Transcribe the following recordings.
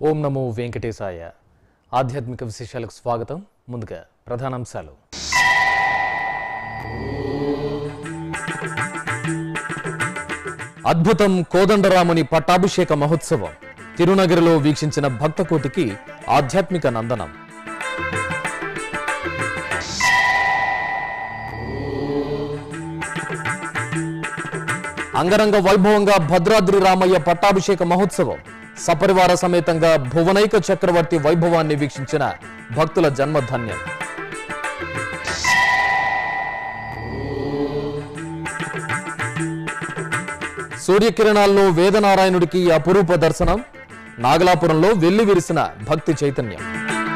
ఓం నమో వెంకటేశాయ ఆధ్యాత్మిక విశేషాలకు స్వాగతం ముందుగా ప్రధానాంశాలు అద్భుతం కోదండరాముని పట్టాభిషేక మహోత్సవం తిరునగరిలో వీక్షించిన భక్తకోటికి ఆధ్యాత్మిక నందనం అంగరంగ వైభవంగా భద్రాద్రి రామయ్య పట్టాభిషేక మహోత్సవం సపరివార సమేతంగా భువనైక చక్రవర్తి వైభవాన్ని వీక్షించిన భక్తుల జన్మధన్యం సూర్యకిరణాల్లో వేదనారాయణుడికి అపురూప దర్శనం నాగలాపురంలో వెల్లి విరిసిన భక్తి చైతన్యం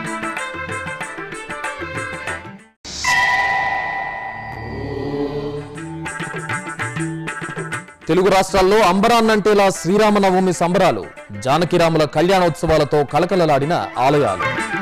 తెలుగు రాష్ట్రాల్లో అంబరాన్నంటేలా శ్రీరామనవమి సంబరాలు జానకిరాముల కళ్యాణోత్సవాలతో కలకలలాడిన ఆలయాలు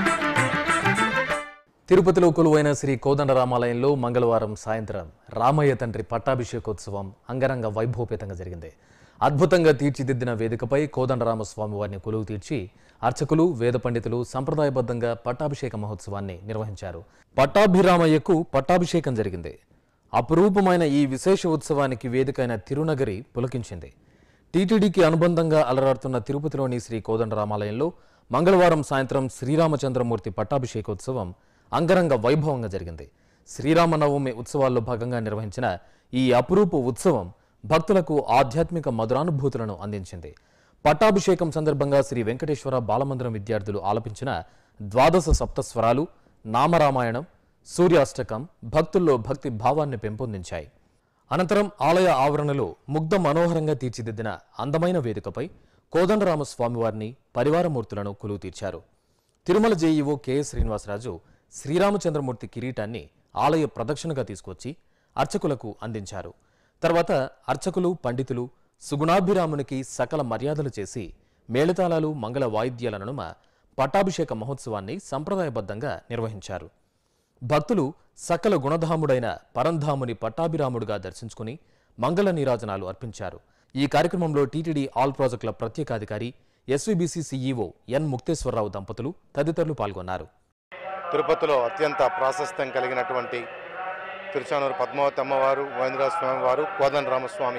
తిరుపతిలో కొలువైన శ్రీ కోదండరామాలయంలో మంగళవారం సాయంత్రం రామయ్య తండ్రి పట్టాభిషేకోత్సవం అంగరంగ వైభవపేతంగా జరిగింది అద్భుతంగా తీర్చిదిద్దిన వేదికపై కోదండరామస్వామి వారిని కొలువు తీర్చి అర్చకులు వేద పండితులు సంప్రదాయబద్ధంగా పట్టాభిషేక మహోత్సవాన్ని నిర్వహించారు పట్టాభిరామయ్యకు పట్టాభిషేకం జరిగింది అపురూపమైన ఈ విశేష ఉత్సవానికి వేదికైన తిరునగరి పులకించింది టీటీడీకి అనుబంధంగా అలరాడుతున్న తిరుపతిలోని శ్రీ కోదండరామాలయంలో మంగళవారం సాయంత్రం శ్రీరామచంద్రమూర్తి పట్టాభిషేకోత్సవం అంగరంగ వైభవంగా జరిగింది శ్రీరామనవమి ఉత్సవాల్లో భాగంగా నిర్వహించిన ఈ అపురూప ఉత్సవం భక్తులకు ఆధ్యాత్మిక మధురానుభూతులను అందించింది పట్టాభిషేకం సందర్భంగా శ్రీ వెంకటేశ్వర బాలమందిరం విద్యార్థులు ఆలపించిన ద్వాదశ సప్తస్వరాలు నామరామాయణం సూర్యాష్టకం భక్తుల్లో భక్తి భావాన్ని పెంపొందించాయి అనంతరం ఆలయ ఆవరణలో ముగ్ధ మనోహరంగా తీర్చిదిద్దిన అందమైన వేదికపై కోదండరామస్వామివారిని పరివారమూర్తులను కొలువు తీర్చారు తిరుమల జేఈఓ కెఎస్ శ్రీనివాసరాజు శ్రీరామచంద్రమూర్తి కిరీటాన్ని ఆలయ ప్రదక్షిణగా తీసుకొచ్చి అర్చకులకు అందించారు తర్వాత అర్చకులు పండితులు సుగుణాభిరామునికి సకల మర్యాదలు చేసి మేళతాళాలు మంగళ వాయిద్యాల నడుమ పట్టాభిషేక మహోత్సవాన్ని సంప్రదాయబద్ధంగా నిర్వహించారు భక్తులు సకల గుణధాముడైన పరంధాముని పట్టాభిరాముడుగా దర్శించుకుని మంగళ నీరాజనాలు అర్పించారు ఈ కార్యక్రమంలో టీటీడీ ఆల్ ప్రాజెక్టుల ప్రత్యేకాధికారి ఎస్వీబీసీ సీఈఓ ఎన్ ముక్తేశ్వరరావు దంపతులు తదితరులు పాల్గొన్నారు తిరుపతిలో అత్యంత ప్రాశస్త్యం కలిగినటువంటి తిరుచానూరు పద్మావతి అమ్మవారు మహేంద్ర స్వామి వారు కోదండ రామస్వామి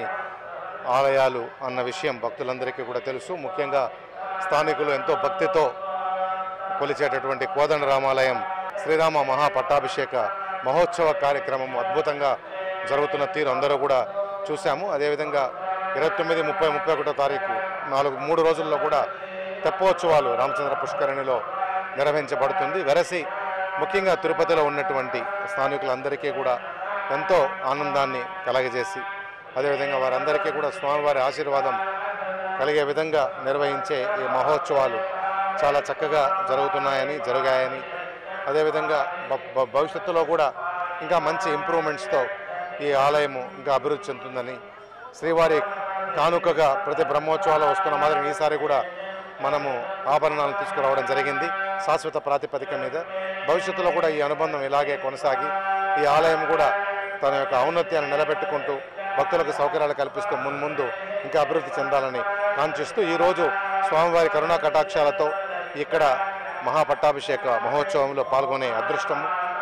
ఆలయాలు అన్న విషయం భక్తులందరికీ కూడా తెలుసు ముఖ్యంగా స్థానికులు ఎంతో భక్తితో కొలిచేటటువంటి కోదండ రామాలయం శ్రీరామ మహా పట్టాభిషేక మహోత్సవ కార్యక్రమం అద్భుతంగా జరుగుతున్న తీరు అందరూ కూడా చూశాము అదేవిధంగా ఇరవై తొమ్మిది ముప్పై ముప్పై ఒకటో తారీఖు నాలుగు మూడు రోజుల్లో కూడా తెప్పోత్సవాలు రామచంద్ర పుష్కరిణిలో నిర్వహించబడుతుంది వెరసి ముఖ్యంగా తిరుపతిలో ఉన్నటువంటి స్థానికులందరికీ కూడా ఎంతో ఆనందాన్ని కలగజేసి అదేవిధంగా వారందరికీ కూడా స్వామివారి ఆశీర్వాదం కలిగే విధంగా నిర్వహించే ఈ మహోత్సవాలు చాలా చక్కగా జరుగుతున్నాయని జరిగాయని అదేవిధంగా భ- భ- భవిష్యత్తులో కూడా ఇంకా మంచి ఇంప్రూవ్మెంట్స్తో ఈ ఆలయము ఇంకా అభివృద్ధి చెందుతుందని శ్రీవారి కానుకగా ప్రతి బ్రహ్మోత్సవాలు వస్తున్న మాదిరి ఈసారి కూడా మనము ఆభరణాలను తీసుకురావడం జరిగింది శాశ్వత ప్రాతిపదిక మీద భవిష్యత్తులో కూడా ఈ అనుబంధం ఇలాగే కొనసాగి ఈ ఆలయం కూడా తన యొక్క ఔన్నత్యాన్ని నిలబెట్టుకుంటూ భక్తులకు సౌకర్యాలు కల్పిస్తూ మున్ముందు ఇంకా అభివృద్ధి చెందాలని కాంక్షిస్తూ ఈరోజు స్వామివారి కరుణా కటాక్షాలతో ఇక్కడ మహాపట్టాభిషేక మహోత్సవంలో పాల్గొనే అదృష్టము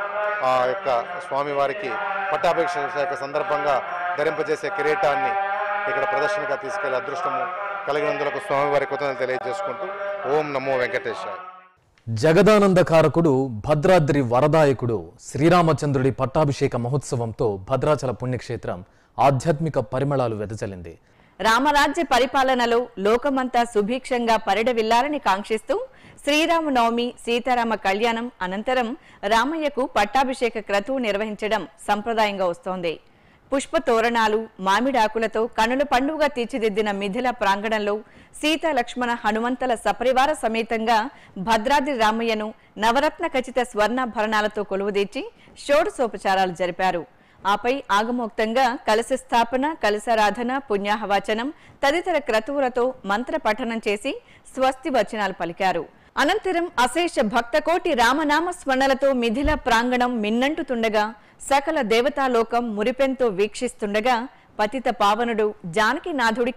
ఆ యొక్క స్వామివారికి పట్టాభిషేక సందర్భంగా ధరింపజేసే కిరీటాన్ని ఇక్కడ ప్రదర్శనగా తీసుకెళ్లే అదృష్టము కలిగినందులకు స్వామివారి కృతజ్ఞతలు తెలియజేసుకుంటూ ఓం నమో వెంకటేశాయ జగదానందకారకుడు భద్రాద్రి వరదాయకుడు శ్రీరామచంద్రుడి పట్టాభిషేక మహోత్సవంతో భద్రాచల పుణ్యక్షేత్రం ఆధ్యాత్మిక పరిమళాలు వెదజల్లింది రామరాజ్య పరిపాలనలో లోకమంతా సుభిక్షంగా పరిడవిల్లాలని కాంక్షిస్తూ శ్రీరామనవమి సీతారామ కళ్యాణం అనంతరం రామయ్యకు పట్టాభిషేక క్రతువు నిర్వహించడం సంప్రదాయంగా వస్తోంది పుష్ప తోరణాలు మామిడాకులతో కనుల పండుగ తీర్చిదిద్దిన మిథిల ప్రాంగణంలో సీత లక్ష్మణ హనుమంతల సపరివార సమేతంగా భద్రాద్రి రామయ్యను నవరత్న ఖచ్చిత స్వర్ణాభరణాలతో కొలువుదీర్చి షోడశోపచారాలు జరిపారు ఆపై ఆగమోక్తంగా కలశ స్థాపన కలశారాధన పుణ్యాహవచనం తదితర క్రతువులతో మంత్ర పఠనం చేసి స్వస్తి వచనాలు పలికారు అనంతరం అశేష భక్తకోటి రామనామ స్మరణలతో మిథిల ప్రాంగణం మిన్నంటుతుండగా సకల దేవతాలోకం మురిపెంతో వీక్షిస్తుండగా పతిత పావనుడు జానకినాథుడికి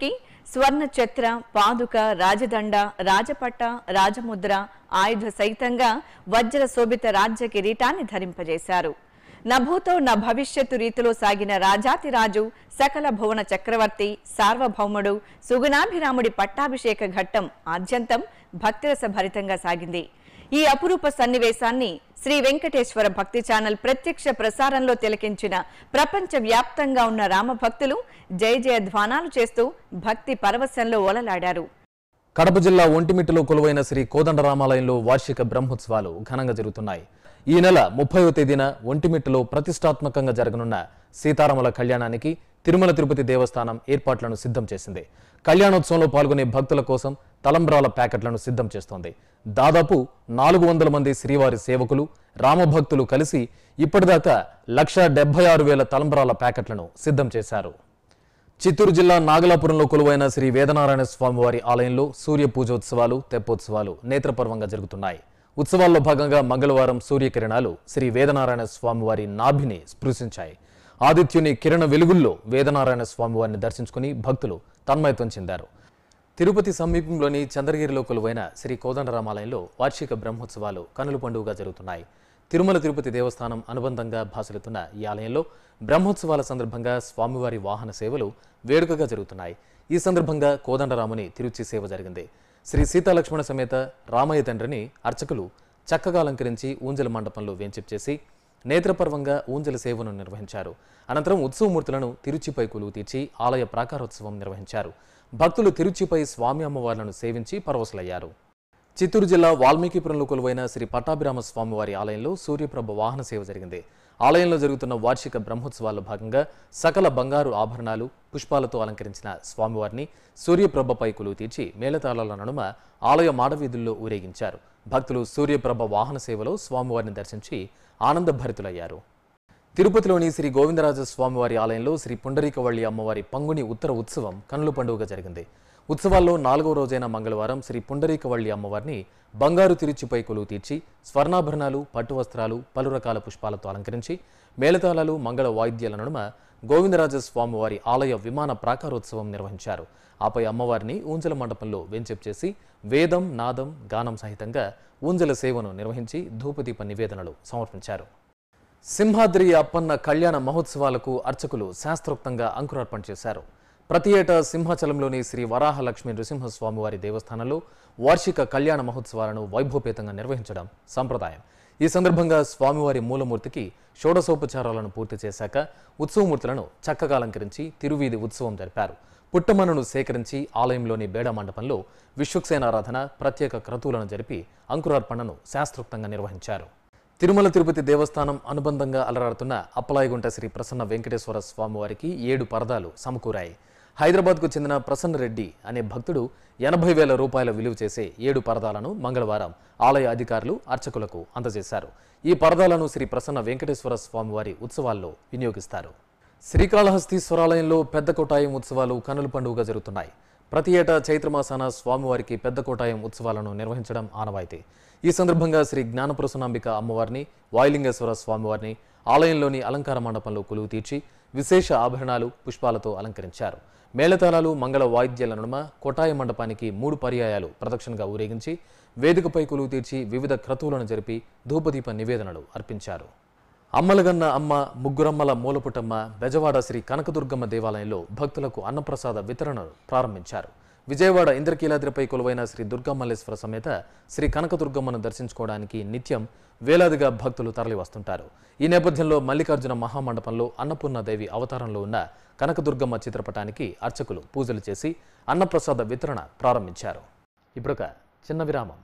స్వర్ణ ఛత్ర పాదుక రాజదండ రాజపట్ట రాజముద్ర ఆయుధ సహితంగా వజ్ర శోభిత రాజ్య కిరీటాన్ని ధరింపజేశారు నభూతో న భవిష్యత్తు రీతిలో సాగిన రాజాతిరాజు సకల భువన చక్రవర్తి సార్వభౌముడు సుగుణాభిరాముడి పట్టాభిషేక ఘట్టం ఆద్యంతం భక్తిరస భరితంగా సాగింది ఈ అపురూప సన్నివేశాన్ని శ్రీ వెంకటేశ్వర భక్తి ఛానల్ ప్రత్యక్ష ప్రసారంలో తిలకించిన ప్రపంచ వ్యాప్తంగా ఉన్న రామభక్తులు జయ జయ ధ్వానాలు చేస్తూ భక్తి పరవశంలో ఓలలాడారు కడప జిల్లా ఒంటిమిట్టలో కొలువైన శ్రీ కోదండరామాలయంలో వార్షిక బ్రహ్మోత్సవాలు ఘనంగా జరుగుతున్నాయి ఈ నెల ముప్పైవ తేదీన ఒంటిమిట్టలో ప్రతిష్టాత్మకంగా జరగనున్న సీతారాముల కళ్యాణానికి తిరుమల తిరుపతి దేవస్థానం ఏర్పాట్లను సిద్ధం చేసింది కళ్యాణోత్సవంలో పాల్గొనే భక్తుల కోసం తలంబ్రాల ప్యాకెట్లను సిద్ధం చేస్తోంది దాదాపు నాలుగు వందల మంది శ్రీవారి సేవకులు రామభక్తులు కలిసి ఇప్పటిదాకా లక్ష డెబ్బై ఆరు వేల తలంబ్రాల ప్యాకెట్లను సిద్ధం చేశారు చిత్తూరు జిల్లా నాగలాపురంలో కొలువైన శ్రీ వేదనారాయణ స్వామివారి ఆలయంలో సూర్య పూజోత్సవాలు తెప్పోత్సవాలు నేత్రపర్వంగా జరుగుతున్నాయి ఉత్సవాల్లో భాగంగా మంగళవారం సూర్యకిరణాలు శ్రీ వేదనారాయణ స్వామివారి నాభిని స్పృశించాయి ఆదిత్యుని కిరణ వెలుగుల్లో వేదనారాయణ స్వామివారిని దర్శించుకుని భక్తులు తన్మయత్వం చెందారు తిరుపతి సమీపంలోని చంద్రగిరిలో కొలువైన శ్రీ కోదండరామాలయంలో వార్షిక బ్రహ్మోత్సవాలు కనుల పండుగగా జరుగుతున్నాయి తిరుమల తిరుపతి దేవస్థానం అనుబంధంగా భాసలుతున్న ఈ ఆలయంలో బ్రహ్మోత్సవాల సందర్భంగా స్వామివారి వాహన సేవలు వేడుకగా జరుగుతున్నాయి ఈ సందర్భంగా కోదండరాముని తిరుచి సేవ జరిగింది శ్రీ సీతాలక్ష్మణ సమేత రామయ్య తండ్రిని అర్చకులు చక్కగా అలంకరించి ఊంజల మండపంలో వేంచిప్ చేసి నేత్రపర్వంగా ఊంజల సేవను నిర్వహించారు అనంతరం ఉత్సవమూర్తులను తిరుచిపై కొలువు తీర్చి ఆలయ ప్రాకారోత్సవం నిర్వహించారు భక్తులు తిరుచిపై స్వామి అమ్మవార్లను సేవించి పరవశులయ్యారు చిత్తూరు జిల్లా వాల్మీకిపురంలో కొలువైన శ్రీ పట్టాభిరామ స్వామివారి ఆలయంలో సూర్యప్రభ వాహన సేవ జరిగింది ఆలయంలో జరుగుతున్న వార్షిక బ్రహ్మోత్సవాల్లో భాగంగా సకల బంగారు ఆభరణాలు పుష్పాలతో అలంకరించిన స్వామివారిని సూర్యప్రభపై కొలువు తీర్చి మేళతాళాల నడుమ ఆలయ మాడవీధుల్లో ఊరేగించారు భక్తులు సూర్యప్రభ వాహన సేవలో స్వామివారిని దర్శించి ఆనందభరితులయ్యారు తిరుపతిలోని శ్రీ గోవిందరాజ స్వామివారి ఆలయంలో శ్రీ పుండరీకవల్లి అమ్మవారి పంగుని ఉత్తర ఉత్సవం కనుల పండుగగా జరిగింది ఉత్సవాల్లో నాలుగో రోజైన మంగళవారం శ్రీ పుండరీకవల్లి అమ్మవారిని బంగారు తిరుచిపై కొలువు తీర్చి స్వర్ణాభరణాలు పట్టు వస్త్రాలు పలు రకాల పుష్పాలతో అలంకరించి మేళతాళాలు మంగళ వాయిద్యాల నడుమ గోవిందరాజ స్వామివారి ఆలయ విమాన ప్రాకారోత్సవం నిర్వహించారు ఆపై అమ్మవారిని ఊంజల మండపంలో వెంచెప్ చేసి వేదం నాదం గానం సహితంగా ఊంజల సేవను నిర్వహించి ధూపదీప నివేదనలు సమర్పించారు సింహాద్రి అప్పన్న కళ్యాణ మహోత్సవాలకు అర్చకులు శాస్త్రోక్తంగా అంకురార్పణ చేశారు ప్రతి ఏటా సింహాచలంలోని శ్రీ వరాహ లక్ష్మీ నృసింహస్వామివారి దేవస్థానంలో వార్షిక కళ్యాణ మహోత్సవాలను వైభవపేతంగా నిర్వహించడం సంప్రదాయం ఈ సందర్భంగా స్వామివారి మూలమూర్తికి షోడశోపచారాలను పూర్తి చేశాక ఉత్సవమూర్తులను చక్కగా అలంకరించి తిరువీధి ఉత్సవం జరిపారు పుట్టమన్నును సేకరించి ఆలయంలోని బేడ మండపంలో విశ్వక్సేనారాధన ప్రత్యేక క్రతువులను జరిపి అంకురార్పణను శాస్త్రోక్తంగా నిర్వహించారు తిరుమల తిరుపతి దేవస్థానం అనుబంధంగా అలరాడుతున్న అప్పలాయగుంట శ్రీ ప్రసన్న వెంకటేశ్వర స్వామివారికి ఏడు పరదాలు సమకూరాయి హైదరాబాద్కు చెందిన ప్రసన్న రెడ్డి అనే భక్తుడు ఎనభై వేల రూపాయల విలువ చేసే ఏడు పరదాలను మంగళవారం ఆలయ అధికారులు అర్చకులకు అందజేశారు ఈ పరదాలను శ్రీ ప్రసన్న వెంకటేశ్వర స్వామివారి ఉత్సవాల్లో వినియోగిస్తారు శ్రీకాళహస్తీశ్వరాలయంలో పెద్ద కొటాయం ఉత్సవాలు కనుల పండుగగా జరుగుతున్నాయి ప్రతి ఏటా చైత్రమాసాన స్వామివారికి పెద్ద కొటాయం ఉత్సవాలను నిర్వహించడం ఆనవాయితీ ఈ సందర్భంగా శ్రీ జ్ఞానప్రసనాంబిక అమ్మవారిని వాయులింగేశ్వర స్వామివారిని ఆలయంలోని అలంకార మండపంలో కొలువు తీర్చి విశేష ఆభరణాలు పుష్పాలతో అలంకరించారు మేళతాళాలు మంగళ వాయిద్యాల నడుమ కొటాయ మండపానికి మూడు పర్యాయాలు ప్రదక్షిణగా ఊరేగించి వేదికపై కొలువు తీర్చి వివిధ క్రతువులను జరిపి ధూపదీప నివేదనలు అర్పించారు అమ్మలగన్న అమ్మ ముగ్గురమ్మల మూలపుటమ్మ బెజవాడ శ్రీ కనకదుర్గమ్మ దేవాలయంలో భక్తులకు అన్నప్రసాద వితరణను ప్రారంభించారు విజయవాడ ఇంద్రకీలాద్రిపై కొలువైన శ్రీ దుర్గమ్మల్లేశ్వర సమేత శ్రీ కనకదుర్గమ్మను దర్శించుకోవడానికి నిత్యం వేలాదిగా భక్తులు తరలి వస్తుంటారు ఈ నేపథ్యంలో మల్లికార్జున మహామండపంలో అన్నపూర్ణదేవి అవతారంలో ఉన్న కనకదుర్గమ్మ చిత్రపటానికి అర్చకులు పూజలు చేసి అన్నప్రసాద వితరణ ప్రారంభించారు ఇప్పుడొక చిన్న విరామం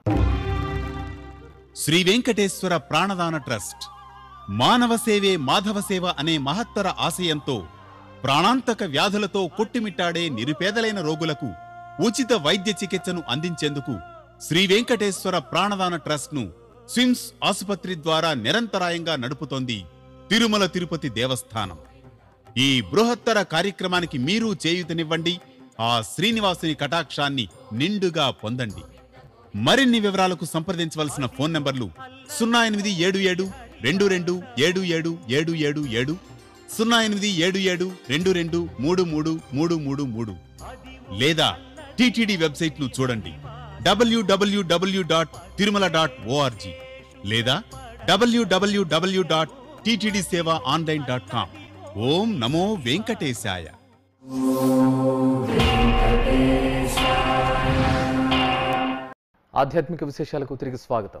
శ్రీ వెంకటేశ్వర ప్రాణదాన ట్రస్ట్ మానవ సేవే మాధవ సేవ అనే మహత్తర ఆశయంతో ప్రాణాంతక వ్యాధులతో కొట్టుమిట్టాడే నిరుపేదలైన రోగులకు ఉచిత వైద్య చికిత్సను అందించేందుకు శ్రీ వెంకటేశ్వర ప్రాణదాన ట్రస్ట్ ను స్విమ్స్ ఆసుపత్రి ద్వారా నిరంతరాయంగా నడుపుతోంది తిరుమల తిరుపతి దేవస్థానం ఈ బృహత్తర కార్యక్రమానికి మీరు చేయూతనివ్వండి ఆ శ్రీనివాసుని కటాక్షాన్ని నిండుగా పొందండి మరిన్ని వివరాలకు సంప్రదించవలసిన ఫోన్ నంబర్లు సున్నా ఎనిమిది ఏడు ఏడు రెండు రెండు ఏడు ఏడు ఏడు ఏడు ఏడు సున్నా ఎనిమిది ఏడు ఏడు రెండు రెండు మూడు మూడు మూడు మూడు మూడు లేదా టిటిడి వెబ్సైట్ ను చూడండి W W W dot Tirumala dot O R G లేదా W W W dot TTD seva online dot com ఓం నమో వెంకటేశాయ ఆధ్యాత్మిక విశేషాలకు తిరిగి స్వాగతం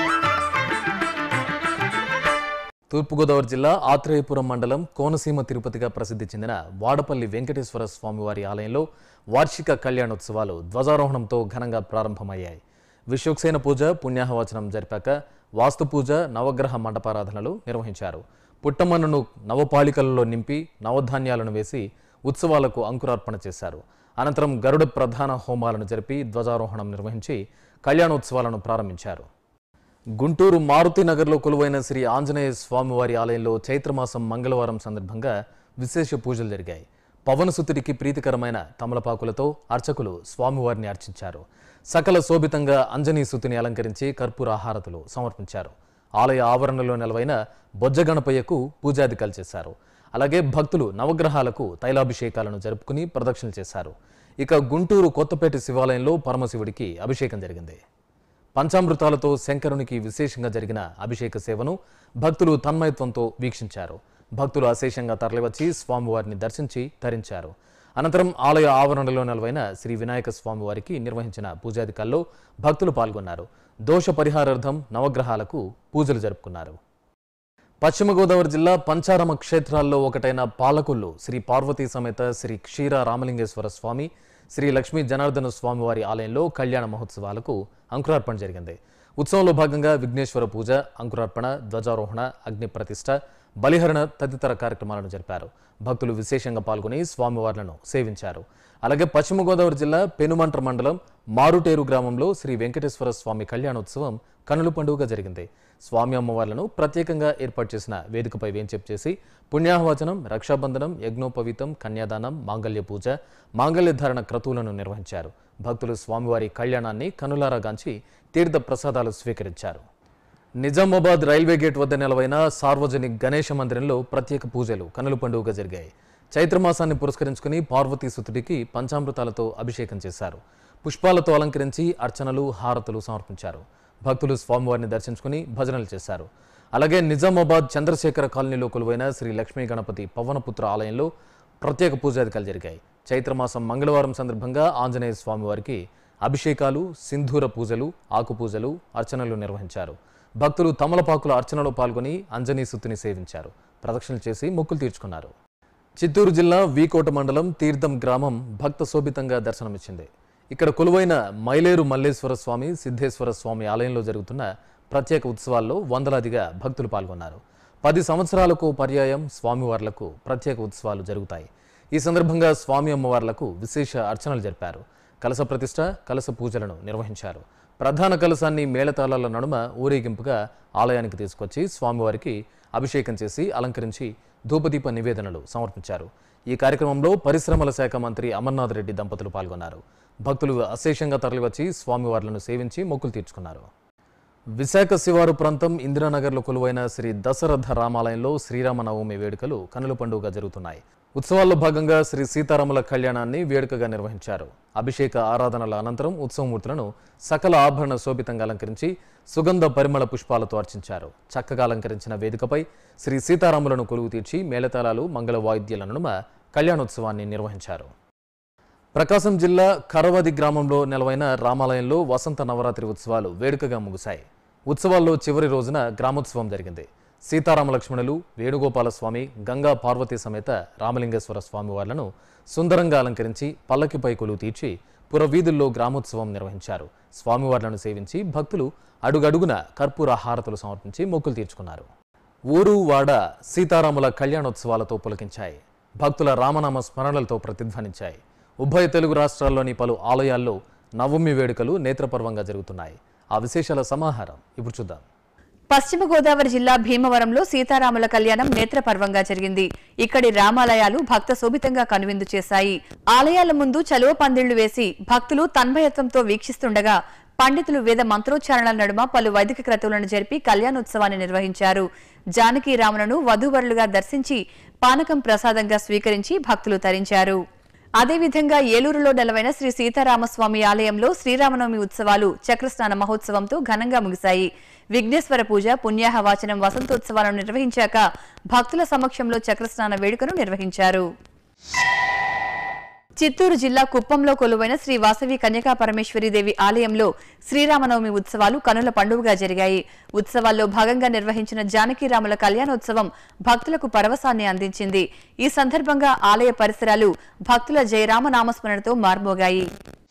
తూర్పుగోదావరి జిల్లా ఆత్రేయపురం మండలం కోనసీమ తిరుపతిగా ప్రసిద్ధి చెందిన వాడపల్లి వెంకటేశ్వర స్వామివారి ఆలయంలో వార్షిక కళ్యాణోత్సవాలు ధ్వజారోహణంతో ఘనంగా ప్రారంభమయ్యాయి విశ్వక్సేన పూజ పుణ్యాహవచనం జరిపాక వాస్తు పూజ నవగ్రహ మండపారాధనలు నిర్వహించారు పుట్టమన్నును నవపాళికలలో నింపి నవధాన్యాలను వేసి ఉత్సవాలకు అంకురార్పణ చేశారు అనంతరం గరుడ ప్రధాన హోమాలను జరిపి ధ్వజారోహణం నిర్వహించి కళ్యాణోత్సవాలను ప్రారంభించారు గుంటూరు మారుతి నగర్లో కొలువైన శ్రీ ఆంజనేయ స్వామివారి ఆలయంలో చైత్రమాసం మంగళవారం సందర్భంగా విశేష పూజలు జరిగాయి పవనసుతుడికి ప్రీతికరమైన తమలపాకులతో అర్చకులు స్వామివారిని అర్చించారు సకల శోభితంగా అంజనీ సుతిని అలంకరించి కర్పూర ఆహారతులు సమర్పించారు ఆలయ ఆవరణలో నెలవైన బొజ్జగణపయ్యకు పూజాధికాలు చేశారు అలాగే భక్తులు నవగ్రహాలకు తైలాభిషేకాలను జరుపుకుని ప్రదక్షిణలు చేశారు ఇక గుంటూరు కొత్తపేట శివాలయంలో పరమశివుడికి అభిషేకం జరిగింది పంచామృతాలతో శంకరునికి విశేషంగా జరిగిన అభిషేక సేవను భక్తులు తన్మయత్వంతో వీక్షించారు భక్తులు అశేషంగా తరలివచ్చి స్వామివారిని దర్శించి తరించారు అనంతరం ఆలయ ఆవరణలో నెలవైన శ్రీ వినాయక స్వామివారికి నిర్వహించిన పూజాధికాల్లో భక్తులు పాల్గొన్నారు దోష పరిహారార్థం నవగ్రహాలకు పూజలు జరుపుకున్నారు పశ్చిమ గోదావరి జిల్లా పంచారమ క్షేత్రాల్లో ఒకటైన పాలకొల్లు శ్రీ పార్వతీ సమేత శ్రీ క్షీర రామలింగేశ్వర స్వామి శ్రీ లక్ష్మీ జనార్దన స్వామివారి ఆలయంలో కళ్యాణ మహోత్సవాలకు అంకురార్పణ జరిగింది ఉత్సవంలో భాగంగా విఘ్నేశ్వర పూజ అంకురార్పణ ధ్వజారోహణ అగ్ని ప్రతిష్ట బలిహరణ తదితర కార్యక్రమాలను జరిపారు భక్తులు విశేషంగా పాల్గొని స్వామివార్లను సేవించారు అలాగే పశ్చిమ గోదావరి జిల్లా పెనుమంట్ర మండలం మారుటేరు గ్రామంలో శ్రీ వెంకటేశ్వర స్వామి కళ్యాణోత్సవం కనుల పండుగ జరిగింది స్వామి అమ్మవార్లను ప్రత్యేకంగా ఏర్పాటు చేసిన వేదికపై వేంచేపు చేసి పుణ్యాహవచనం రక్షాబంధనం యజ్ఞోపవీతం కన్యాదానం మాంగళ్య పూజ మాంగళ్య ధారణ క్రతువులను నిర్వహించారు భక్తులు స్వామివారి కళ్యాణాన్ని కనులారా గాంచి తీర్థ ప్రసాదాలు స్వీకరించారు నిజామాబాద్ రైల్వే గేట్ వద్ద నెలవైన సార్వజనిక్ గణేష మందిరంలో ప్రత్యేక పూజలు కనుల పండుగగా జరిగాయి చైత్రమాసాన్ని పురస్కరించుకుని పార్వతీ సుతుడికి పంచామృతాలతో అభిషేకం చేశారు పుష్పాలతో అలంకరించి అర్చనలు హారతులు సమర్పించారు భక్తులు స్వామివారిని దర్శించుకుని భజనలు చేశారు అలాగే నిజామాబాద్ చంద్రశేఖర కాలనీలో కొలువైన శ్రీ లక్ష్మీ గణపతి పవనపుత్ర ఆలయంలో ప్రత్యేక పూజాధికాలు జరిగాయి చైత్రమాసం మంగళవారం సందర్భంగా ఆంజనేయ స్వామివారికి అభిషేకాలు సింధూర పూజలు ఆకు పూజలు అర్చనలు నిర్వహించారు భక్తులు తమలపాకుల అర్చనలో పాల్గొని అంజనీ సుత్తుని సేవించారు ప్రదక్షిణలు చేసి మొక్కులు తీర్చుకున్నారు చిత్తూరు జిల్లా వీకోట మండలం తీర్థం గ్రామం భక్త శోభితంగా దర్శనమిచ్చింది ఇక్కడ కొలువైన మైలేరు మల్లేశ్వర స్వామి సిద్ధేశ్వర స్వామి ఆలయంలో జరుగుతున్న ప్రత్యేక ఉత్సవాల్లో వందలాదిగా భక్తులు పాల్గొన్నారు పది సంవత్సరాలకు పర్యాయం స్వామివార్లకు ప్రత్యేక ఉత్సవాలు జరుగుతాయి ఈ సందర్భంగా స్వామి అమ్మవార్లకు విశేష అర్చనలు జరిపారు కలస ప్రతిష్ట కలస పూజలను నిర్వహించారు ప్రధాన కలశాన్ని మేళతాళాల నడుమ ఊరేగింపుగా ఆలయానికి తీసుకొచ్చి స్వామివారికి అభిషేకం చేసి అలంకరించి ధూపదీప నివేదనలు సమర్పించారు ఈ కార్యక్రమంలో పరిశ్రమల శాఖ మంత్రి అమర్నాథ్ రెడ్డి దంపతులు పాల్గొన్నారు భక్తులు అశేషంగా తరలివచ్చి స్వామివార్లను సేవించి మొక్కులు తీర్చుకున్నారు విశాఖ శివారు ప్రాంతం ఇందిరానగర్లో కొలువైన శ్రీ దశరథ రామాలయంలో శ్రీరామనవమి వేడుకలు కనుల పండుగ జరుగుతున్నాయి ఉత్సవాల్లో భాగంగా శ్రీ సీతారాముల కళ్యాణాన్ని వేడుకగా నిర్వహించారు అభిషేక ఆరాధనల అనంతరం ఉత్సవమూర్తులను సకల ఆభరణ శోభితంగా అలంకరించి సుగంధ పరిమళ పుష్పాలతో అర్చించారు చక్కగా అలంకరించిన వేదికపై శ్రీ సీతారాములను కొలువు తీర్చి మేళతాళాలు మంగళ వాయిద్యాల నడుమ కళ్యాణోత్సవాన్ని నిర్వహించారు ప్రకాశం జిల్లా కరవది గ్రామంలో నెలవైన రామాలయంలో వసంత నవరాత్రి ఉత్సవాలు వేడుకగా ముగిశాయి ఉత్సవాల్లో చివరి రోజున గ్రామోత్సవం జరిగింది సీతారామ లక్ష్మణులు వేణుగోపాల స్వామి గంగా పార్వతీ సమేత రామలింగేశ్వర స్వామి వార్లను సుందరంగా అలంకరించి పల్లకిపై కొలువు తీర్చి పురవీధుల్లో గ్రామోత్సవం నిర్వహించారు స్వామివార్లను సేవించి భక్తులు అడుగడుగున కర్పూర హారతులు సమర్పించి మొక్కులు తీర్చుకున్నారు ఊరు వాడ సీతారాముల కళ్యాణోత్సవాలతో పులకించాయి భక్తుల రామనామ స్మరణలతో ప్రతిధ్వనించాయి ఉభయ తెలుగు రాష్ట్రాల్లోని పలు ఆలయాల్లో నవమి వేడుకలు నేత్రపర్వంగా జరుగుతున్నాయి ఆ విశేషాల సమాహారం ఇప్పుడు చూద్దాం పశ్చిమ గోదావరి జిల్లా భీమవరంలో సీతారాముల కళ్యాణం నేత్రపర్వంగా జరిగింది ఇక్కడి రామాలయాలు భక్త శోభితంగా కనువిందు చేశాయి ఆలయాల ముందు చలువ పందిళ్లు వేసి భక్తులు తన్మయత్వంతో వీక్షిస్తుండగా పండితులు వేద మంత్రోచ్చారణల నడుమ పలు వైదిక క్రతువులను జరిపి కళ్యాణోత్సవాన్ని నిర్వహించారు జానకి రాములను వధూవరులుగా దర్శించి పానకం ప్రసాదంగా స్వీకరించి భక్తులు తరించారు అదేవిధంగా ఏలూరులో నెలవైన శ్రీ సీతారామస్వామి ఆలయంలో శ్రీరామనవమి ఉత్సవాలు చక్రస్నాన మహోత్సవంతో ఘనంగా ముగిశాయి విఘ్నేశ్వర పూజ పుణ్యాహ వాచనం వసంతోత్సవాలను నిర్వహించాక భక్తుల సమక్షంలో చక్రస్నాన వేడుకను నిర్వహించారు చిత్తూరు జిల్లా కుప్పంలో కొలువైన శ్రీ వాసవి కన్యకా పరమేశ్వరీదేవి ఆలయంలో శ్రీరామనవమి ఉత్సవాలు కనుల పండుగగా జరిగాయి ఉత్సవాల్లో భాగంగా నిర్వహించిన జానకీరాముల కళ్యాణోత్సవం భక్తులకు పరవశాన్ని అందించింది ఈ సందర్భంగా ఆలయ పరిసరాలు భక్తుల జయరామ నామస్మరణతో మార్మోగాయి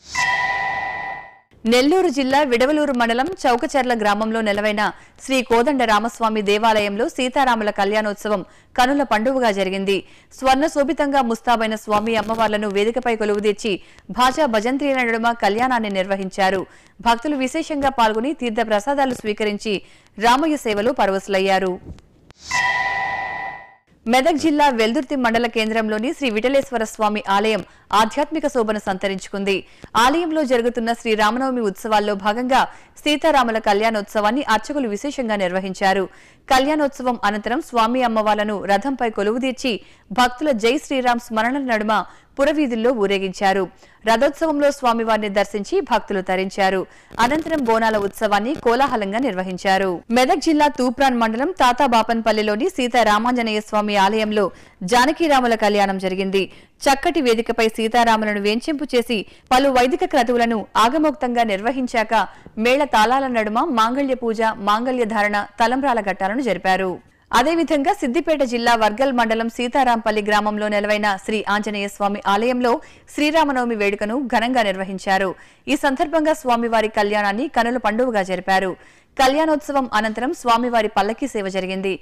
నెల్లూరు జిల్లా విడవలూరు మండలం చౌకచర్ల గ్రామంలో నెలవైన శ్రీ కోదండ రామస్వామి దేవాలయంలో సీతారాముల కళ్యాణోత్సవం కనుల పండుగగా జరిగింది స్వర్ణ శోభితంగా ముస్తాబైన స్వామి అమ్మవార్లను వేదికపై కొలువుదీర్చి భాజా భజంత్రీల నడుమ కళ్యాణాన్ని నిర్వహించారు భక్తులు విశేషంగా పాల్గొని తీర్థ ప్రసాదాలు స్వీకరించి రామయ్య సేవలో పరవశులయ్యారు మెదక్ జిల్లా వెల్దుర్తి మండల కేంద్రంలోని శ్రీ విఠలేశ్వర స్వామి ఆలయం ఆధ్యాత్మిక శోభను సంతరించుకుంది ఆలయంలో జరుగుతున్న శ్రీ రామనవమి ఉత్సవాల్లో భాగంగా సీతారాముల కళ్యాణోత్సవాన్ని అర్చకులు విశేషంగా నిర్వహించారు కళ్యాణోత్సవం అనంతరం స్వామి అమ్మవార్లను రథంపై కొలువుదీర్చి భక్తుల జై శ్రీరామ్ స్మరణల నడుమ పురవీధుల్లో ఊరేగించారు రథోత్సవంలో స్వామివారిని దర్శించి భక్తులు తరించారు అనంతరం బోనాల ఉత్సవాన్ని కోలాహలంగా నిర్వహించారు మెదక్ జిల్లా తూప్రాన్ మండలం తాతాబాపన్పల్లిలోని సీతారామాంజనేయ స్వామి ఆలయంలో జానకీరాముల కళ్యాణం జరిగింది చక్కటి వేదికపై సీతారాములను వేంచింపు చేసి పలు వైదిక క్రతువులను ఆగమోక్తంగా నిర్వహించాక మేళ తాళాల నడుమ మాంగళ్య పూజ మాంగళ్య ధారణ తలంబ్రాల ఘట్టాలను జరిపారు అదేవిధంగా సిద్దిపేట జిల్లా వర్గల్ మండలం సీతారాంపల్లి గ్రామంలో నెలవైన శ్రీ ఆంజనేయ స్వామి ఆలయంలో శ్రీరామనవమి వేడుకను ఘనంగా నిర్వహించారు ఈ సందర్భంగా స్వామివారి కళ్యాణాన్ని కనుల పండుగగా జరిపారు కళ్యాణోత్సవం అనంతరం స్వామివారి పల్లకీ సేవ జరిగింది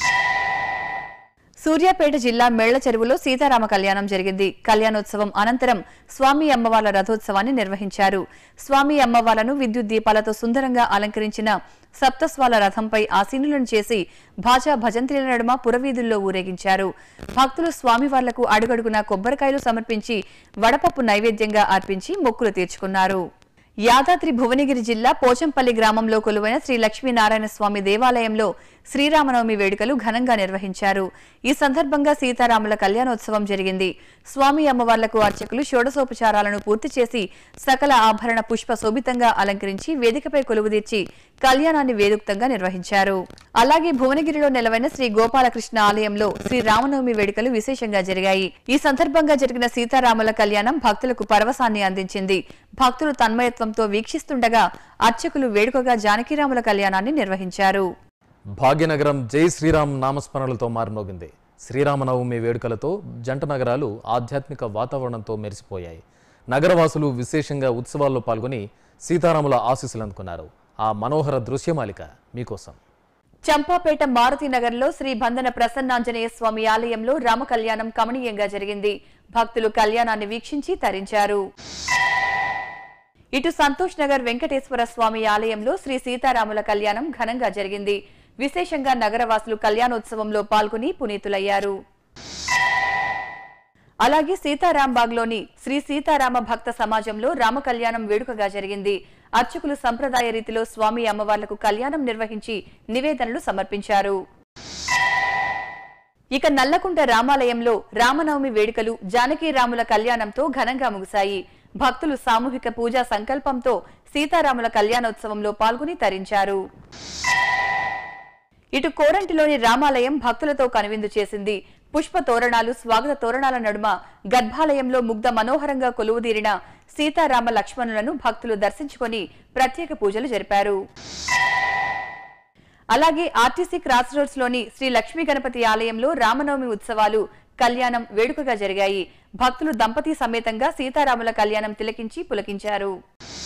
సూర్యాపేట జిల్లా మేళ్ల చెరువులో సీతారామ కళ్యాణం జరిగింది కళ్యాణోత్సవం అనంతరం స్వామి అమ్మవార్ల రథోత్సవాన్ని నిర్వహించారు స్వామి అమ్మవార్లను విద్యుత్ దీపాలతో సుందరంగా అలంకరించిన సప్తస్వాల రథంపై ఆసీనులను చేసి భాజా భజంత్రీల నడుమ పురవీధుల్లో ఊరేగించారు భక్తులు స్వామివార్లకు అడుగడుగునా కొబ్బరికాయలు సమర్పించి వడపప్పు నైవేద్యంగా అర్పించి మొక్కులు తీర్చుకున్నారు యాదాద్రి భువనగిరి జిల్లా పోచంపల్లి గ్రామంలో కొలువైన శ్రీ లక్ష్మీనారాయణ స్వామి దేవాలయంలో శ్రీరామనవమి వేడుకలు ఘనంగా నిర్వహించారు ఈ సందర్భంగా సీతారాముల కళ్యాణోత్సవం జరిగింది స్వామి అమ్మవార్లకు అర్చకులు షోడశోపచారాలను పూర్తి చేసి సకల ఆభరణ పుష్ప శోభితంగా అలంకరించి వేదికపై కొలువుదీర్చి కళ్యాణాన్ని వేదుక్తంగా నిర్వహించారు అలాగే భువనగిరిలో నెలవైన శ్రీ గోపాలకృష్ణ ఆలయంలో శ్రీ రామనవమి వేడుకలు విశేషంగా జరిగాయి ఈ సందర్భంగా జరిగిన సీతారాముల కళ్యాణం భక్తులకు పరవశాన్ని అందించింది భక్తులు తన్మయత్వంతో వీక్షిస్తుండగా అర్చకులు వేడుకగా జానకిరాముల కళ్యాణాన్ని నిర్వహించారు భాగ్యనగరం జై శ్రీరామ్ నామస్మరణలతో మారుమోగింది శ్రీరామనవమి వేడుకలతో జంట నగరాలు ఆధ్యాత్మిక వాతావరణంతో మెరిసిపోయాయి నగరవాసులు విశేషంగా ఉత్సవాల్లో పాల్గొని సీతారాముల ఆశీస్సులు అందుకున్నారు ఆ మనోహర దృశ్యమాలిక మీకోసం చంపాపేట మారుతినగర్లో శ్రీ బంధన ప్రసన్నాంజనేయ స్వామి ఆలయంలో రామ కళ్యాణం కమనీయంగా జరిగింది భక్తులు కళ్యాణాన్ని వీక్షించి తరించారు ఇటు సంతోష్ నగర్ వెంకటేశ్వర స్వామి ఆలయంలో శ్రీ సీతారాముల కళ్యాణం ఘనంగా జరిగింది విశేషంగా నగరవాసులు కళ్యాణోత్సవంలో పాల్గొని పునీతులయ్యారు అలాగే సీతారాంబాగ్లోని శ్రీ సీతారామ భక్త సమాజంలో రామ కళ్యాణం వేడుకగా జరిగింది అర్చకులు సంప్రదాయ రీతిలో స్వామి అమ్మవార్లకు కళ్యాణం నిర్వహించి నివేదనలు సమర్పించారు ఇక నల్లకుంట రామాలయంలో రామనవమి వేడుకలు జానకీ రాముల కళ్యాణంతో ఘనంగా ముగిశాయి భక్తులు సామూహిక పూజా సంకల్పంతో సీతారాముల కళ్యాణోత్సవంలో పాల్గొని తరించారు ఇటు కోరంటిలోని రామాలయం భక్తులతో కనువిందు చేసింది పుష్ప తోరణాలు స్వాగత తోరణాల నడుమ గర్భాలయంలో ముగ్ధ మనోహరంగా కొలువుదీరిన సీతారామ లక్ష్మణులను భక్తులు దర్శించుకొని ప్రత్యేక పూజలు జరిపారు అలాగే ఆర్టీసీ క్రాస్ రోడ్స్ లోని శ్రీ లక్ష్మీ గణపతి ఆలయంలో రామనవమి ఉత్సవాలు కళ్యాణం వేడుకగా జరిగాయి భక్తులు దంపతి సమేతంగా సీతారాముల కళ్యాణం తిలకించి పులకించారు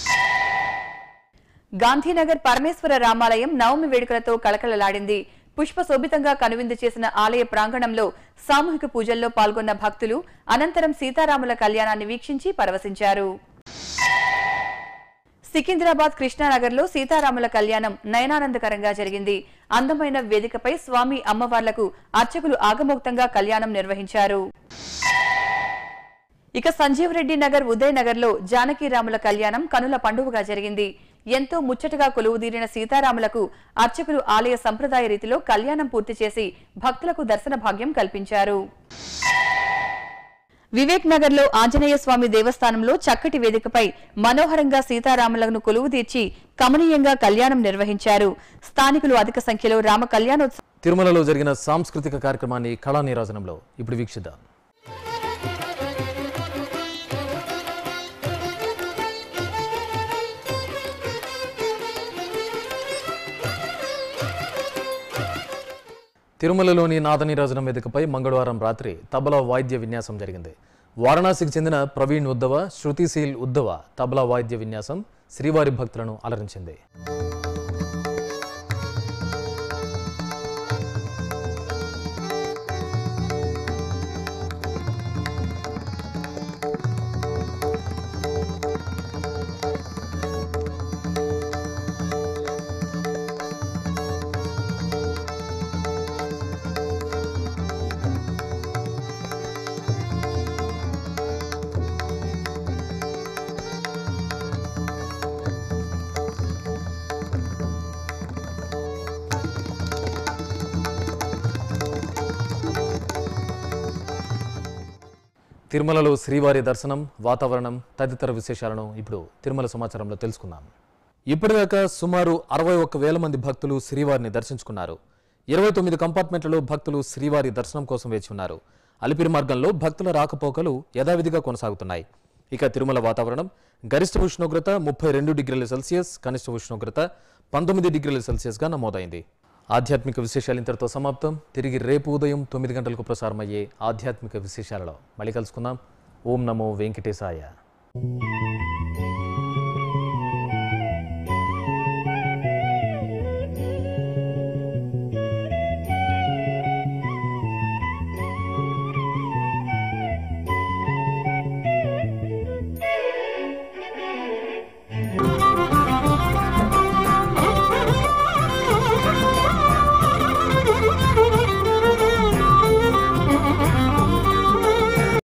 గాంధీనగర్ పరమేశ్వర రామాలయం నవమి వేడుకలతో కళకళలాడింది పుష్ప శోభితంగా కనువిందు చేసిన ఆలయ ప్రాంగణంలో సామూహిక పూజల్లో పాల్గొన్న భక్తులు అనంతరం సీతారాముల కళ్యాణాన్ని వీక్షించి పరవశించారు సికింద్రాబాద్ కృష్ణానగర్లో సీతారాముల కళ్యాణం నయనానందకరంగా జరిగింది అందమైన వేదికపై స్వామి అమ్మవార్లకు అర్చకులు ఆగమోక్తంగా కళ్యాణం నిర్వహించారు ఇక సంజీవ్ రెడ్డి నగర్ ఉదయ్ నగర్ లో జానకీరాముల కళ్యాణం కనుల పండుగగా జరిగింది ఎంతో ముచ్చటగా కొలువుదీరిన సీతారాములకు అర్చకులు ఆలయ సంప్రదాయ రీతిలో కళ్యాణం పూర్తి చేసి భక్తులకు దర్శన భాగ్యం కల్పించారు వివేక్ నగర్ లో ఆంజనేయ స్వామి దేవస్థానంలో చక్కటి వేదికపై మనోహరంగా సీతారాములను కొలువు తీర్చి కమనీయంగా కళ్యాణం నిర్వహించారు స్థానికులు అధిక సంఖ్యలో రామ కళ్యాణోత్సవం తిరుమలలో జరిగిన సాంస్కృతిక కార్యక్రమాన్ని కళా నీరాజనంలో ఇప్పుడు వీక్షిద్దాం తిరుమలలోని నాదనీరాజనం వేదికపై మంగళవారం రాత్రి తబలా వాయిద్య విన్యాసం జరిగింది వారణాసికి చెందిన ప్రవీణ్ ఉద్దవ శృతిశీల్ ఉద్దవ తబలా వాయిద్య విన్యాసం శ్రీవారి భక్తులను అలరించింది తిరుమలలో శ్రీవారి దర్శనం వాతావరణం తదితర విశేషాలను ఇప్పుడు తిరుమల సమాచారంలో తెలుసుకుందాం ఇప్పటిదాకా సుమారు అరవై ఒక్క వేల మంది భక్తులు శ్రీవారిని దర్శించుకున్నారు ఇరవై తొమ్మిది కంపార్ట్మెంట్లలో భక్తులు శ్రీవారి దర్శనం కోసం వేచి ఉన్నారు అలిపిరి మార్గంలో భక్తుల రాకపోకలు యథావిధిగా కొనసాగుతున్నాయి ఇక తిరుమల వాతావరణం గరిష్ట ఉష్ణోగ్రత ముప్పై రెండు డిగ్రీల సెల్సియస్ కనిష్ట ఉష్ణోగ్రత పంతొమ్మిది డిగ్రీల సెల్సియస్గా నమోదైంది ఆధ్యాత్మిక విశేషాలు ఇంతటితో సమాప్తం తిరిగి రేపు ఉదయం తొమ్మిది గంటలకు ప్రసారమయ్యే ఆధ్యాత్మిక విశేషాలలో మళ్ళీ కలుసుకుందాం ఓం నమో వెంకటేశాయ